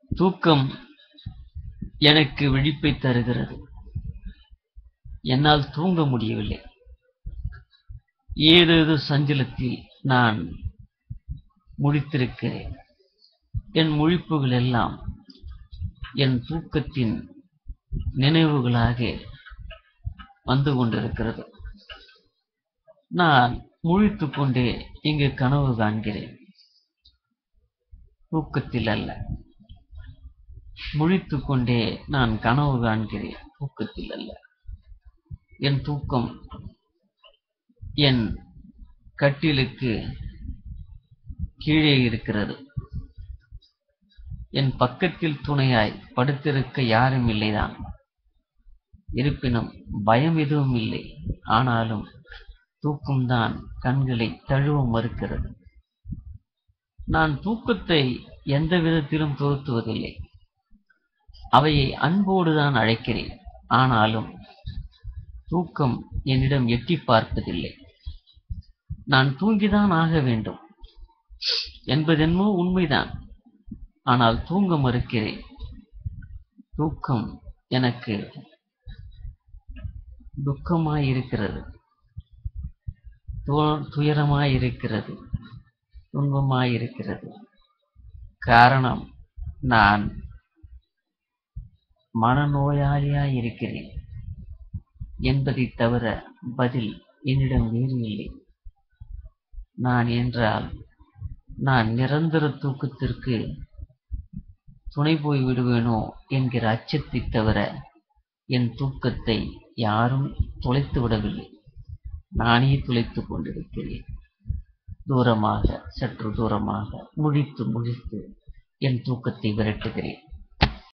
தூக்கம் எனக்கு விழிப்பை தருகிறது என்னால் தூங்க முடியவில்லை ஏதேதோ சஞ்சலத்தில் நான் முடித்திருக்கிறேன் என் முழிப்புகள் எல்லாம் என் தூக்கத்தின் நினைவுகளாக வந்து கொண்டிருக்கிறது நான் முழித்துக் கொண்டே இங்கு கனவு காண்கிறேன் தூக்கத்தில் அல்ல முழித்துக் கொண்டே நான் கனவு காண்கிறேன் தூக்கத்தில் அல்ல என் தூக்கம் என் கட்டிலுக்கு கீழே இருக்கிறது என் பக்கத்தில் துணையாய் படுத்திருக்க யாரும் இல்லைதான் இருப்பினும் பயம் எதுவும் இல்லை ஆனாலும் தூக்கம்தான் கண்களை தழுவ மறுக்கிறது நான் தூக்கத்தை எந்த விதத்திலும் துரத்துவதில்லை அவையை அன்போடுதான் அழைக்கிறேன் ஆனாலும் தூக்கம் என்னிடம் எட்டி பார்ப்பதில்லை நான் தூங்கிதான் ஆக வேண்டும் என்பதென்னமோ உண்மைதான் ஆனால் தூங்க மறுக்கிறேன் தூக்கம் எனக்கு துக்கமாயிருக்கிறது து- துயரமாயிருக்கிறது துன்பமாயிருக்கிறது காரணம் நான் மனநோயாளியாய் இருக்கிறேன் என்பதை தவிர பதில் என்னிடம் வேறு இல்லை நான் என்றால் நான் நிரந்தர தூக்கத்திற்கு துணை போய் விடுவேனோ என்கிற அச்சத்தை தவிர என் தூக்கத்தை யாரும் தொலைத்து விடவில்லை நானே துளைத்துக் கொண்டிருக்கிறேன் தூரமாக சற்று தூரமாக முழித்து முழித்து என் தூக்கத்தை விரட்டுகிறேன்